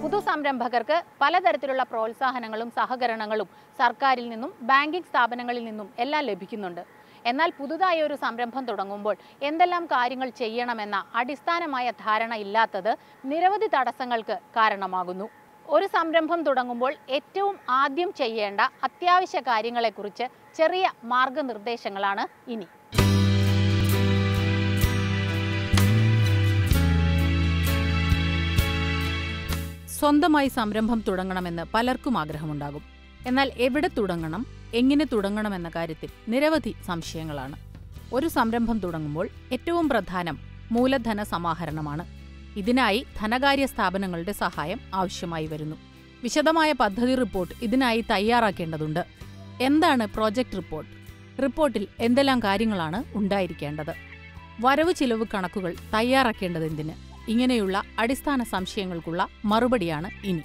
പുതുസംരംഭകർക്ക് പലതരത്തിലുള്ള പ്രോത്സാഹനങ്ങളും സഹകരണങ്ങളും സർക്കാരിൽ നിന്നും ബാങ്കിംഗ് സ്ഥാപനങ്ങളിൽ നിന്നും എല്ലാം ലഭിക്കുന്നുണ്ട് എന്നാൽ പുതുതായി ഒരു സംരംഭം തുടങ്ങുമ്പോൾ എന്തെല്ലാം കാര്യങ്ങൾ ചെയ്യണമെന്ന അടിസ്ഥാനമായ ധാരണ ഇല്ലാത്തത് നിരവധി തടസ്സങ്ങൾക്ക് കാരണമാകുന്നു ഒരു സംരംഭം തുടങ്ങുമ്പോൾ ഏറ്റവും ആദ്യം ചെയ്യേണ്ട അത്യാവശ്യ കാര്യങ്ങളെക്കുറിച്ച് ചെറിയ മാർഗനിർദ്ദേശങ്ങളാണ് ഇനി സ്വന്തമായി സംരംഭം തുടങ്ങണമെന്ന് പലർക്കും ആഗ്രഹമുണ്ടാകും എന്നാൽ എവിടെ തുടങ്ങണം എങ്ങനെ തുടങ്ങണമെന്ന കാര്യത്തിൽ നിരവധി സംശയങ്ങളാണ് ഒരു സംരംഭം തുടങ്ങുമ്പോൾ ഏറ്റവും പ്രധാനം മൂലധന സമാഹരണമാണ് ഇതിനായി ധനകാര്യ സ്ഥാപനങ്ങളുടെ സഹായം ആവശ്യമായി വരുന്നു വിശദമായ പദ്ധതി റിപ്പോർട്ട് ഇതിനായി തയ്യാറാക്കേണ്ടതുണ്ട് എന്താണ് പ്രോജക്റ്റ് റിപ്പോർട്ട് റിപ്പോർട്ടിൽ എന്തെല്ലാം കാര്യങ്ങളാണ് ഉണ്ടായിരിക്കേണ്ടത് വരവ് ചിലവ് കണക്കുകൾ തയ്യാറാക്കേണ്ടതെന്തിന് ഇങ്ങനെയുള്ള അടിസ്ഥാന സംശയങ്ങൾക്കുള്ള മറുപടിയാണ് ഇനി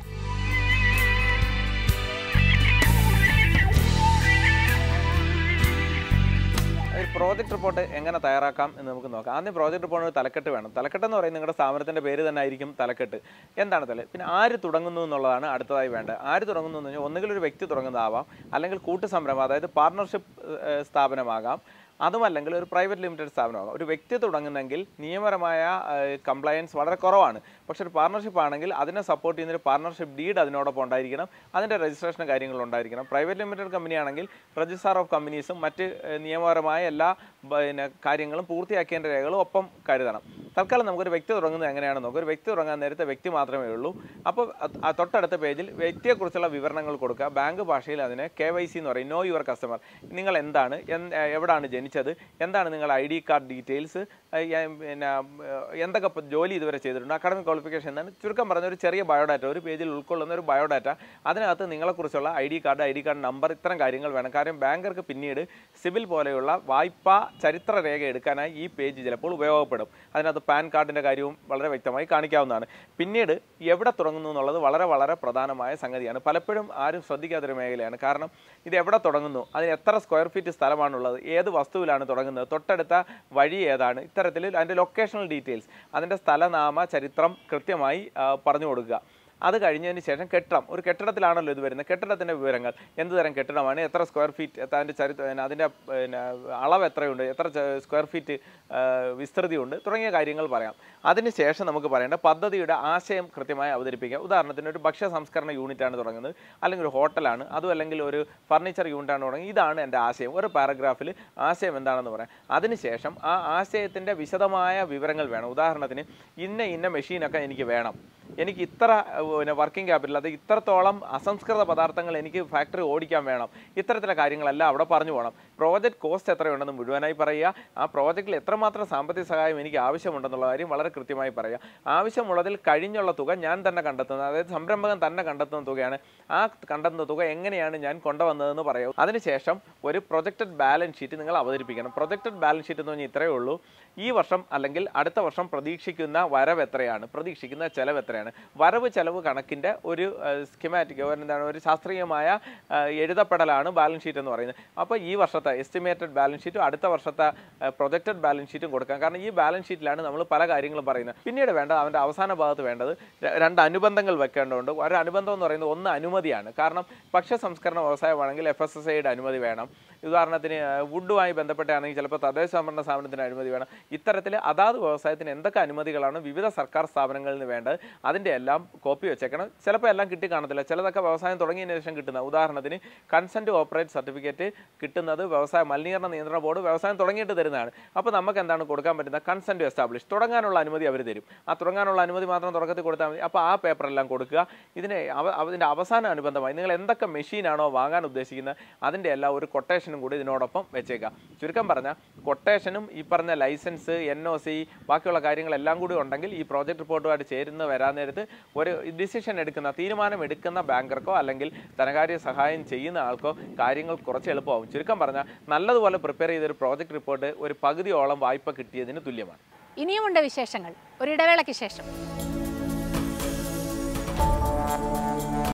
ഒരു പ്രോജക്റ്റ് റിപ്പോർട്ട് എങ്ങനെ തയ്യാറാക്കാം എന്ന് നമുക്ക് നോക്കാം ആദ്യം പ്രോജക്റ്റ് റിപ്പോർട്ടിന് ഒരു തലക്കെട്ട് വേണം തലക്കെട്ട് എന്ന് പറയുന്നത് നിങ്ങളുടെ സ്ഥാപനത്തിൻ്റെ പേര് തന്നെ ആയിരിക്കും തലക്കെട്ട് എന്താണ് തല പിന്നെ ആര് തുടങ്ങുന്നു എന്നുള്ളതാണ് അടുത്തതായി വേണ്ടത് ആര് തുടങ്ങുന്നു എന്ന് പറഞ്ഞാൽ ഒന്നുകിൽ ഒരു വ്യക്തി തുടങ്ങുന്നതാവാം അല്ലെങ്കിൽ കൂട്ടു സംരംഭം അതായത് പാർട്ണർഷിപ്പ് സ്ഥാപനമാകാം അതുമല്ലെങ്കിൽ ഒരു പ്രൈവറ്റ് ലിമിറ്റഡ് സ്ഥാപനമാകാം ഒരു വ്യക്തി തുടങ്ങുന്നെങ്കിൽ നിയമപരമായ കംപ്ലയൻസ് വളരെ കുറവാണ് പക്ഷെ ഒരു പാർട്ണർഷിപ്പ് ആണെങ്കിൽ അതിനെ സപ്പോർട്ട് ചെയ്യുന്ന ഒരു പാർട്ണർഷിപ്പ് ഡീഡ് അതിനോടൊപ്പം ഉണ്ടായിരിക്കണം അതിൻ്റെ രജിസ്ട്രേഷൻ കാര്യങ്ങൾ ഉണ്ടായിരിക്കണം പ്രൈവറ്റ് ലിമിറ്റഡ് കമ്പനി ആണെങ്കിൽ രജിസ്ട്രാർ ഓഫ് കമ്പനീസും മറ്റ് ഏഹ്, നിയമപരമായ എല്ലാ പിന്നെ കാര്യങ്ങളും പൂർത്തിയാക്കേണ്ട രേഖകളും ഒപ്പം കരുതണം തൽക്കാലം നമുക്കൊരു വ്യക്തി തുടങ്ങുന്നത് എങ്ങനെയാണെന്ന് നോക്കാം ഒരു വ്യക്തി തുടങ്ങാൻ നേരത്തെ വ്യക്തി മാത്രമേ ഉള്ളൂ അപ്പോൾ അത് ആ തൊട്ടടുത്ത പേജിൽ വ്യക്തിയെക്കുറിച്ചുള്ള വിവരണങ്ങൾ കൊടുക്കുക ബാങ്ക് ഭാഷയിൽ അതിനെ കെ വൈ സി എന്ന് പറയും നോ യുവർ കസ്റ്റമർ നിങ്ങൾ എന്താണ് എന്ത്- എവിടാണ് ജനിച്ചത് എന്താണ് നിങ്ങളുടെ ഐ ഡി കാർഡ് ഡീറ്റെയിൽസ് പിന്നെ ഏഹ്, എന്തൊക്കെ ഇപ്പൊ ജോലി ഇതുവരെ ചെയ്തിട്ടുണ്ട് അക്കാഡമിക് ക്വാളിഫിക്കേഷൻ എന്താണ് ചുരുക്കം പറഞ്ഞ ഒരു ചെറിയ ബയോഡാറ്റ ഒരു പേജിൽ ഉൾക്കൊള്ളുന്ന ഒരു ബയോഡാറ്റ അതിനകത്ത് നിങ്ങളെക്കുറിച്ചുള്ള I D card I D card number ഇത്തരം കാര്യങ്ങൾ വേണം കാരണം ബാങ്കർക്ക് പിന്നീട് സിവിൽ പോലെയുള്ള വായ്പാ ചരിത്ര രേഖ എടുക്കാനായി ഈ പേജ് ചിലപ്പോൾ ഉപയോഗപ്പെടും അതിനകത്ത് പാൻ കാർഡിൻ്റെ കാര്യവും വളരെ വ്യക്തമായി കാണിക്കാവുന്നതാണ് പിന്നീട് എവിടെ തുടങ്ങുന്നു എന്നുള്ളത് വളരെ വളരെ പ്രധാനമായ സംഗതിയാണ് പലപ്പോഴും ആരും ശ്രദ്ധിക്കാത്തൊരു മേഖലയാണ് കാരണം ഇത് എവിടെ തുടങ്ങുന്നു അതിന് എത്ര സ്ക്വയർ ഫീറ്റ് സ്ഥലമാണുള്ളത് ഏത് വസ്തുവിലാണ് തുടങ്ങുന്നത് തൊട്ടടുത്ത വഴി ഏതാണ് ഇത്തരത്തിൽ അതിൻ്റെ ലൊക്കേഷണൽ ഡീറ്റെയിൽസ് അതിൻ്റെ സ്ഥലനാമ ചരിത്രം കൃത്യമായി ആ, പറഞ്ഞു കൊടുക്കുക അത് കഴിഞ്ഞതിന് ശേഷം കെട്ടിടം ഒരു കെട്ടിടത്തിലാണല്ലോ ഇത് വരുന്നത് കെട്ടിടത്തിൻ്റെ വിവരങ്ങൾ എന്ത് തരം കെട്ടിടമാണ് എത്ര സ്ക്വയർ ഫീറ്റ് അതിൻ്റെ ചരിത്രം അതിൻ്റെ പിന്നെ അളവ് എത്രയുണ്ട് എത്ര ച- സ്ക്വയർ ഫീറ്റ് ആ, വിസ്തൃതിയുണ്ട് തുടങ്ങിയ കാര്യങ്ങൾ പറയാം അതിനുശേഷം നമുക്ക് പറയേണ്ട പദ്ധതിയുടെ ആശയം കൃത്യമായി അവതരിപ്പിക്കുക ഉദാഹരണത്തിന് ഒരു ഭക്ഷ്യ സംസ്കരണ യൂണിറ്റാണ് തുടങ്ങുന്നത് അല്ലെങ്കിൽ ഒരു ഹോട്ടലാണ് അതും അല്ലെങ്കിൽ ഒരു ഫർണിച്ചർ യൂണിറ്റാണ് തുടങ്ങി ഇതാണ് എൻ്റെ ആശയം ഒരു പാരഗ്രാഫിൽ ആശയം എന്താണെന്ന് പറയാം അതിനുശേഷം ആ ആശയത്തിൻ്റെ വിശദമായ വിവരങ്ങൾ വേണം ഉദാഹരണത്തിന് ഇന്ന ഇന്ന മെഷീനൊക്കെ എനിക്ക് വേണം എനിക്ക് ഇത്ര ഏഹ്, പിന്നെ വർക്കിംഗ് ക്യാപിറ്റൽ അത് ഇത്രത്തോളം അസംസ്കൃത പദാർത്ഥങ്ങൾ എനിക്ക് ഫാക്ടറി ഓടിക്കാൻ വേണം ഇത്തരത്തിലുള്ള കാര്യങ്ങളെല്ലാം അവിടെ പറഞ്ഞു പോകണം പ്രോജക്റ്റ് കോസ്റ്റ് എത്രയുണ്ടെന്ന് മുഴുവനായി പറയുക ആ പ്രോജക്റ്റിൽ എത്രമാത്രം സാമ്പത്തിക സഹായം എനിക്ക് ആവശ്യമുണ്ടെന്നുള്ള കാര്യം വളരെ കൃത്യമായി പറയുക ആവശ്യമുള്ളതിൽ കഴിഞ്ഞുള്ള തുക ഞാൻ തന്നെ കണ്ടെത്തുന്നത് അതായത് സംരംഭകൻ തന്നെ കണ്ടെത്തുന്ന തുകയാണ് ആ കണ്ടെത്തുന്ന തുക എങ്ങനെയാണ് ഞാൻ കൊണ്ടുവന്നതെന്ന് പറയൂ അതിനുശേഷം ഒരു പ്രൊജക്റ്റഡ് ബാലൻസ് ഷീറ്റ് നിങ്ങൾ അവതരിപ്പിക്കണം പ്രൊജക്റ്റഡ് ബാലൻസ് ഷീറ്റ് എന്ന് പറഞ്ഞാൽ ഇത്രയേ ഉള്ളൂ ഈ വർഷം അല്ലെങ്കിൽ അടുത്ത വർഷം പ്രതീക്ഷിക്കുന്ന വരവ് എത്രയാണ് പ്രതീക്ഷിക്കുന്ന ചെലവ് എത്രയാണ് വരവ് ചെലവ് കണക്കിൻ്റെ ഒരു സ്കിമാറ്റിക് എന്താണ് ഒരു ശാസ്ത്രീയമായ ആ, എഴുതപ്പെടലാണ് ബാലൻസ് ഷീറ്റ് എന്ന് പറയുന്നത് അപ്പോൾ ഈ വർഷത്തെ എസ്റ്റിമേറ്റഡ് ബാലൻസ് ഷീറ്റും അടുത്ത വർഷത്തെ പ്രൊജക്റ്റഡ് ബാലൻസ് ഷീറ്റും കൊടുക്കാം കാരണം ഈ ബാലൻസ് ഷീറ്റിലാണ് നമ്മൾ പല കാര്യങ്ങളും പറയുന്നത് പിന്നീട് വേണ്ട അവൻ്റെ അവസാന ഭാഗത്ത് വേണ്ടത് ര- രണ്ട് അനുബന്ധങ്ങൾ വെക്കേണ്ടതുണ്ട് ഒരു അനുബന്ധം എന്ന് പറയുന്നത് ഒന്ന് അനുമതിയാണ് കാരണം ഭക്ഷ്യ സംസ്കരണ വ്യവസായമാണെങ്കിൽ എഫ് എസ് എസ് ഐയുടെ അനുമതി വേണം ഉദാഹരണത്തിന് ആ, വുഡുമായി ബന്ധപ്പെട്ടാണെങ്കിൽ ചിലപ്പോൾ തദ്ദേശ സംഭരണ സ്ഥാപനത്തിന് അനുമതി വേണം ഇത്തരത്തിൽ അതാത് വ്യവസായത്തിന് എന്തൊക്കെ അനുമതികളാണ് വിവിധ സർക്കാർ സ്ഥാപനങ്ങളിൽ നിന്ന് വേണ്ടത് അതിൻ്റെ എല്ലാം കോപ്പി വെച്ചേക്കണം ചിലപ്പോൾ എല്ലാം കിട്ടി കാണത്തില്ല ചിലതൊക്കെ വ്യവസായം തുടങ്ങിയതിന് ശേഷം കിട്ടുന്ന ഉദാഹരണത്തിന് കൺസെൻറ്റ് ഓപ്പറേറ്റ് സർട്ടിഫിക്കറ്റ് കിട്ടുന്നത് വ്യവസായ മലിനീകരണ നിയന്ത്രണ ബോർഡ് വ്യവസായം തുടങ്ങിയിട്ട് തരുന്നതാണ് അപ്പോൾ നമുക്ക് എന്താണ് കൊടുക്കാൻ പറ്റുന്നത് കൺസെൻറ്റ് എസ്റ്റാബ്ലിഷ് തുടങ്ങാനുള്ള അനുമതി അവർ തരും ആ തുടങ്ങാനുള്ള അനുമതി മാത്രം തുടക്കത്തിൽ കൊടുത്താൽ മതി അപ്പോൾ ആ പേപ്പറെല്ലാം കൊടുക്കുക ഇതിന് അവ- അതിൻ്റെ അവസാന അനുബന്ധമായി നിങ്ങൾ എന്തൊക്കെ മെഷീനാണോ വാങ്ങാൻ ഉദ്ദേശിക്കുന്നത് അതിൻ്റെ എല്ലാം ഒരു കൊട്ടേഷനും കൂടി ഇതിനോടൊപ്പം വെച്ചേക്കുക ചുരുക്കം പറഞ്ഞാൽ കൊട്ടേഷനും ഈ പറഞ്ഞ ലൈസൻസ് എൻ ഒ സി ബാക്കിയുള്ള കാര്യങ്ങളെല്ലാം കൂടി ഉണ്ടെങ്കിൽ ഈ പ്രോജക്റ്റ് റിപ്പോർട്ടുമായിട്ട് ചേരുന്ന വരാൻ നേരത്ത് ഒരു ഡിസിഷൻ എടുക്കുന്ന തീരുമാനം എടുക്കുന്ന ബാങ്കർക്കോ അല്ലെങ്കിൽ ധനകാര്യ സഹായം ചെയ്യുന്ന ആൾക്കോ കാര്യങ്ങൾ കുറച്ച് എളുപ്പമാവും ചുരുക്കം പറഞ്ഞാൽ നല്ലതുപോലെ പ്രിപ്പയർ ചെയ്തൊരു പ്രോജക്റ്റ് റിപ്പോർട്ട് ഒരു പകുതിയോളം വായ്പ കിട്ടിയതിന് തുല്യമാണ് ഇനിയുമുണ്ട് വിശേഷങ്ങൾ ഒരിടവേളയ്ക്ക് ശേഷം